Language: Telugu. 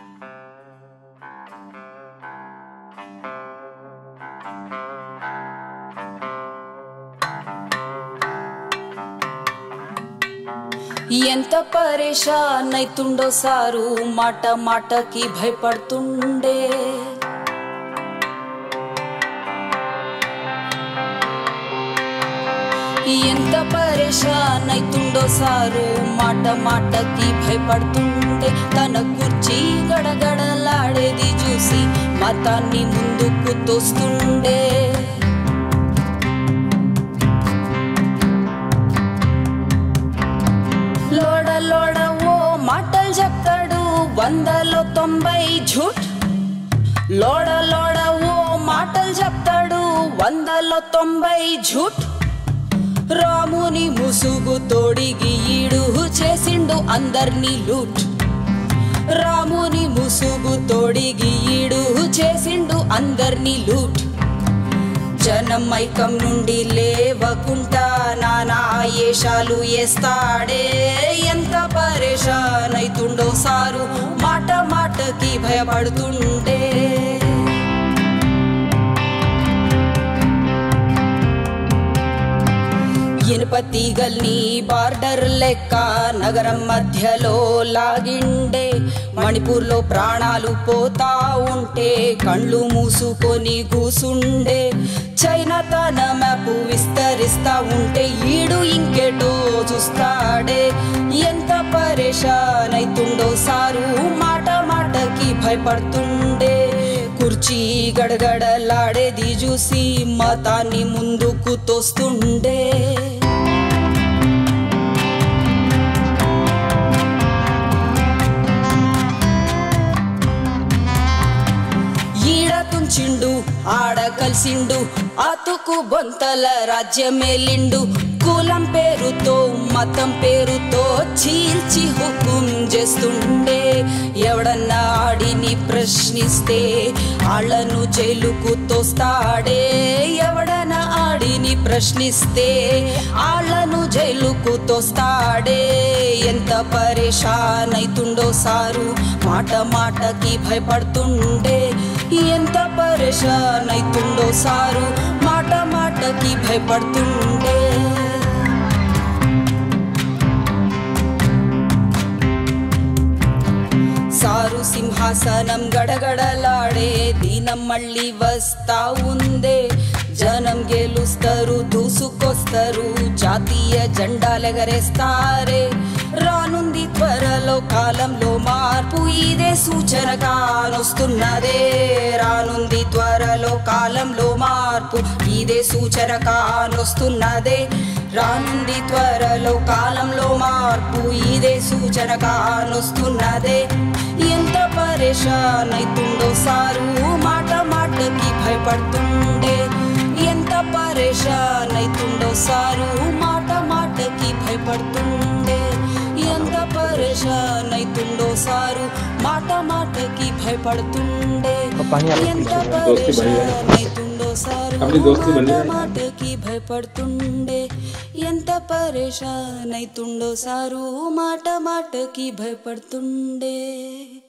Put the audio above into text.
ఎంత పరేషాన్ అయితుండో సారు మాట మాటకి భయపడుతుండే ఎంత పరేషాన్ అయితుండో సారు మాట మాటకి భయపడుతుండే తన కుర్చీ గడగడలాడేది చూసి మతాన్ని ముందుకు తోస్తుండే లోడ లోడ ఓ మాటలు చెప్తాడు వందలో తొంభై ఝూట్ లోడ లోడ ఓ మాటలు చెప్తాడు వందలో తొంభై ఝూట్ రాముని ముసుగు తోడిగి ఈడు చేసిండు అందర్నీ లూట్ రాముని ముసుగు తోడిగి ఈడు చేసిండు అందర్నీ లూట్ జనం మైకం నుండి లేవకుంటా నానా ఏషాలు వేస్తాడే ఎంత పరేషాన్ అయితుండో సారు మాట మాటకి భయపడుతుండే ఇనుప తీగల్ని బార్డర్ లెక్క నగరం మధ్యలో లాగిండే మణిపూర్లో ప్రాణాలు పోతా ఉంటే కళ్ళు మూసుకొని కూసుండే చైనా తన మ్యాపు విస్తరిస్తా ఉంటే ఈడు ఇంకెటో చూస్తాడే ఎంత పరేషాన్ అయితుండో సారు మాట మాటకి భయపడుతుండే కుర్చీ గడగడలాడేది చూసి మతాన్ని ముందుకు తోస్తుండే ఈడ తుంచిండు ఆడ కలిసిండు అతుకు బొంతల రాజ్యమేలిండు కులం పేరుతో మతం పేరుతో చీల్చి హుకుం చేస్తుండే ఎవడన్నా ఆడిని ప్రశ్నిస్తే ఆళ్లను జైలుకు తోస్తాడే ఎవడన్నా ఆడిని ప్రశ్నిస్తే ఆళ్లను జైలుకు తోస్తాడే ఎంత పరేషాన్ అయితుండో సారు మాట మాటకి భయపడుతుండే ఎంత పరేషాన్ అయితుండో సారు మాట మాటకి భయపడుతుండే సారు సింహాసనం గడగడలాడే దీనం మళ్ళీ వస్తా ఉందే జనం గెలుస్తారు దూసుకొస్తారు జాతీయ జెండాలెగరేస్తారే రానుంది త్వరలో కాలంలో మార్పు ఇదే సూచన కానొస్తున్నదే రానుంది త్వరలో కాలంలో మార్పు ఇదే సూచన కానొస్తున్నదే రానుంది త్వరలో కాలంలో మార్పు ఇదే సూచన కానొస్తున్నదే ఎంత పరేషాన్ అయితుండో సారు మాట మాటకి భయపడుతుండే ఎంత పరేషాన్ అయితుండో సారు మాట మాటకి భయపడుతుండే ఎంత పరేషాన్ అయితుండో సారు మాట మాటకి భయపడుతుండే पानी आप ఎంత दोस्ती बनी रहे। పరేషాన్ అయితుండో సారు अपनी दोस्ती बनी మాట रहे। మాటకి భయపడుతుండే ఎంత పరేషాన్ అయితుండో సారు మాట మాటకి భయపడుతుండే